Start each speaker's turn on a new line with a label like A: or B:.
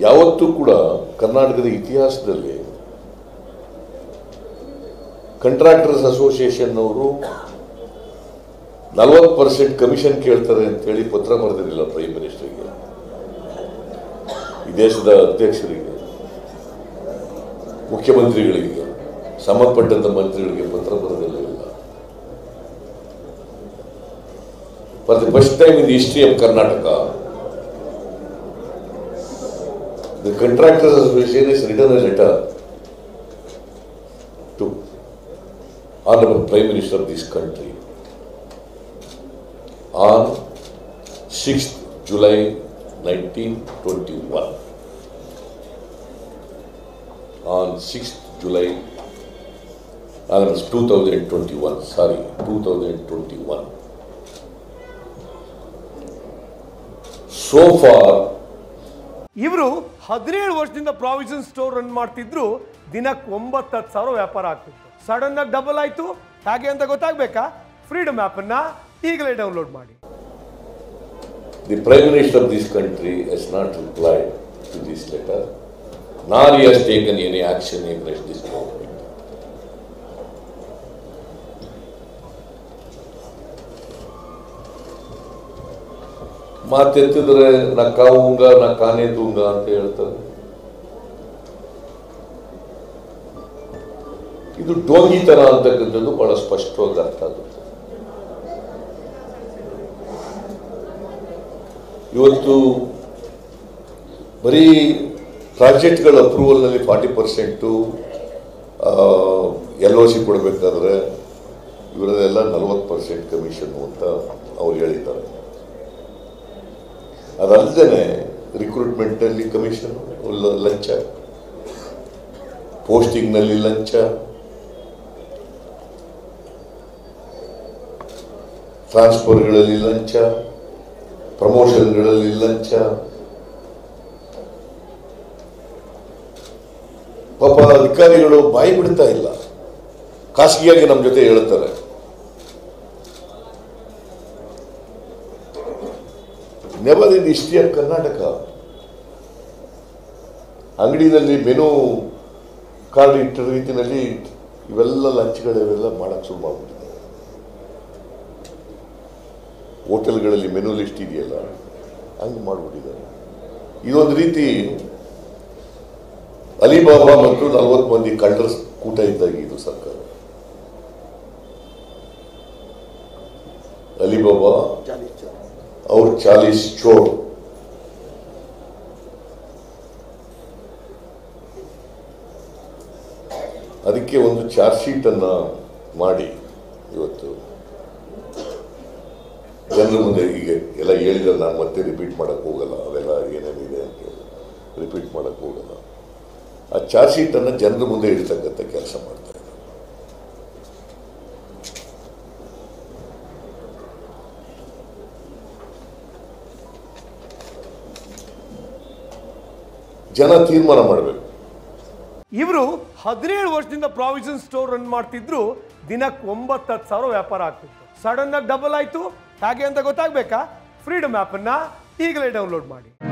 A: ಯಾವತ್ತೂ ಕೂಡ ಕರ್ನಾಟಕದ ಇತಿಹಾಸದಲ್ಲಿ ಕಂಟ್ರಾಕ್ಟರ್ಸ್ ಅಸೋಸಿಯೇಷನ್ ಅವರು ನಲವತ್ತು ಪರ್ಸೆಂಟ್ ಕಮಿಷನ್ ಕೇಳ್ತಾರೆ ಅಂತೇಳಿ ಪತ್ರ ಬರೆದಿರಲಿಲ್ಲ ಪ್ರೈಮ್ ಮಿನಿಸ್ಟರ್ಗೆ ಈ ದೇಶದ ಅಧ್ಯಕ್ಷರಿಗೆ ಮುಖ್ಯಮಂತ್ರಿಗಳಿಗೆ ಸಂಬಂಧಪಟ್ಟಂತ ಮಂತ್ರಿಗಳಿಗೆ ಪತ್ರ ಬರೆದಿರಲಿಲ್ಲ for the first time in the history of Karnataka the contractors association is return a letter to honorable Prime Minister of this country on 6th July 1921. On 6th July, uh, that was 2021, sorry, 2021. So far,
B: ಇವರು ಹದಿನೇಳು ವರ್ಷದಿಂದ provision store run ಮಾಡ್ತಿದ್ರು ದಿನಕ್ಕೆ ಒಂಬತ್ತು ಹತ್ತು ಸಾವಿರ ವ್ಯಾಪಾರ ಆಗ್ತಿತ್ತು ಸಡನ್ ಆಗಿ ಡಬಲ್ ಆಯ್ತು ಹಾಗೆ ಅಂತ ಗೊತ್ತಾಗ್ಬೇಕಾ ಫ್ರೀಡಮ್ ಆಪ್ ಅನ್ನ ಈಗಲೇ ಡೌನ್ಲೋಡ್ ಮಾಡಿ
A: the Prime Minister of this country has not replied to this letter, nor he has taken any action against this government. ಮಾತೆತ್ತಿದ್ರೆ ನಾ ಕಾವುಂಗ ನಾ ಕಾನೇ ದೂಂಗ ಅಂತ ಹೇಳ್ತಾರೆ ಇದು ಡೋಂಗಿತನ ಅಂತಕ್ಕಂಥದ್ದು ಬಹಳ ಸ್ಪಷ್ಟವಾಗಿ ಅರ್ಥ ಆಗುತ್ತೆ ಇವತ್ತು ಬರೀ ಪ್ರಾಜೆಕ್ಟ್ಗಳ ಅಪ್ರೂವಲ್ನಲ್ಲಿ forty percent L O C ಕೊಡಬೇಕಾದ್ರೆ ಇವರದೆಲ್ಲ ನಲವತ್ತು ಪರ್ಸೆಂಟ್ ಕಮಿಷನ್ ಅಂತ ಅವ್ರು ಹೇಳಿದ್ದಾರೆ ಅದಲ್ಲದೆ ರಿಕ್ರೂಟ್ಮೆಂಟ್ನಲ್ಲಿ ಕಮಿಷನ್ ಲಂಚ ಪೋಸ್ಟಿಂಗ್ನಲ್ಲಿ ಲಂಚ ಟ್ರಾನ್ಸ್ಫರ್ಗಳಲ್ಲಿ ಲಂಚ ಪ್ರಮೋಷನ್ಗಳಲ್ಲಿ ಲಂಚ ಪಾಪ ಅಧಿಕಾರಿಗಳು ಬಾಯಿ ಬಿಡ್ತಾ ಇಲ್ಲ ಖಾಸಗಿಯಾಗಿ ನಮ್ಮ ಜೊತೆ ಹೇಳ್ತಾರೆ never in history of Karnataka ಅಂಗಡಿನಲ್ಲಿ ಮೆನು ಕಾರ್ಡ್ ಇಟ್ಟ ರೀತಿಯಲ್ಲಿ ಇವೆಲ್ಲ ಲಂಚ್ಗಳಿವೆಲ್ಲ ಮಾಡಕ್ಕೆ ಶುರು ಮಾಡ್ಬಿಟ್ಟಿದ್ದಾರೆ ಹೋಟೆಲ್ಗಳಲ್ಲಿ ಮೆನು ಲಿಸ್ಟ್ ಇದೆಯಲ್ಲ ಹಂಗೆ ಮಾಡಿಬಿಟ್ಟಿದ್ದಾರೆ ಇದೊಂದು ರೀತಿ ಅಲಿಬಾಬಾ ಮತ್ತು ನಲವತ್ತು ಮಂದಿ ಕಳ್ಳರ ಕೂಟ ಇದ್ದಾಗ ಇದು ಸರ್ಕಾರ ಅಲಿಬಾಬಾ ಅವ್ರ ಚಾಲೀಸ್ ಚೋರ್ ಅದಕ್ಕೆ ಒಂದು ಚಾರ್ಜ್ ಶೀಟ್ ಅನ್ನ ಮಾಡಿ ಇವತ್ತು ಜನರ ಮುಂದೆ ಈಗ ಎಲ್ಲ ಹೇಳಿದ್ರೆ ನಾನು ಮತ್ತೆ ರಿಪೀಟ್ ಮಾಡಕ್ ಹೋಗಲ್ಲ ಅವೆಲ್ಲ ಏನೇನಿದೆ ಅಂತ ಹೇಳಿ ರಿಪೀಟ್ ಮಾಡಕ್ ಹೋಗಲ್ಲ ಆ ಚಾರ್ಜ್ ಶೀಟ್ ಅನ್ನ ಜನರ ಮುಂದೆ ಇಡ್ತಕ್ಕಂಥ ಕೆಲಸ ಮಾಡ್ತಾ ಇದ್ದಾರೆ ಜನ ತೀರ್ಮಾನ ಮಾಡಬೇಕು
B: ಇವರು ಹದಿನೇಳು ವರ್ಷದಿಂದ ಪ್ರಾವಿಷನ್ ಸ್ಟೋರ್ ರನ್ ಮಾಡ್ತಿದ್ರು ದಿನಕ್ಕೆ ಒಂಬತ್ತು ಹತ್ತು ಸಾವಿರ ವ್ಯಾಪಾರ ಆಗ್ತಿತ್ತು ಸಡನ್ ಆಗಿ ಡಬಲ್ ಆಯ್ತು ಹಾಗೆ ಅಂತ ಗೊತ್ತಾಗ್ಬೇಕಾ ಫ್ರೀಡಮ್ ಆಪ್ ಅನ್ನ ಈಗಲೇ ಡೌನ್ಲೋಡ್ ಮಾಡಿ